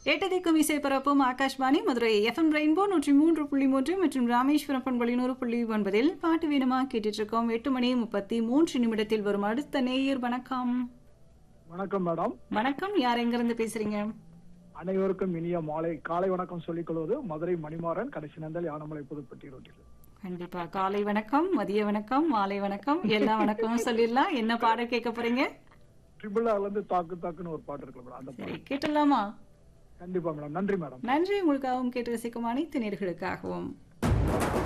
எட்டதிக்கும் இசை பரப்பும் Akashvani Madurai FM rainbow நூற்றி மூன்று புள்ளி மூன்று மற்றும் ராமேஸ்வரம் பண்பொழி நூறு புள்ளி ஒன்பதில் பாட்டு வேணுமா கேட்டுட்டு இருக்கோம் எட்டு மணி முப்பத்தி மூன்று நிமிடத்தில் வரும் அடுத்த நேயர் வணக்கம் வணக்கம் மேடம் வணக்கம் யார் எங்கிருந்து பேசுறீங்க அனைவருக்கும் இனிய மாலை காலை வணக்கம் சொல்லிக் கொள்வது மதுரை மணிமாறன் கடைசி நந்தல் யானமலை புதுப்பட்டி ரோட்டில் கண்டிப்பா காலை வணக்கம் மதிய வணக்கம் மாலை வணக்கம் எல்லா வணக்கமும் சொல்லிடலாம் என்ன பாடல் கேட்க போறீங்க ட்ரிபிள் ஆர்ல இருந்து தாக்கு தாக்குன்னு ஒரு பாட்டு இருக்கு மேடம் அந்த பாட்டு சரி கேட்டுடலாமா கண்டிப்பா மேடம் நன்றி மேடம் நன்றி உங்களுக்காகவும் கேட்டு ரசிக்கும் அனைத்து நேர்களுக்காகவும்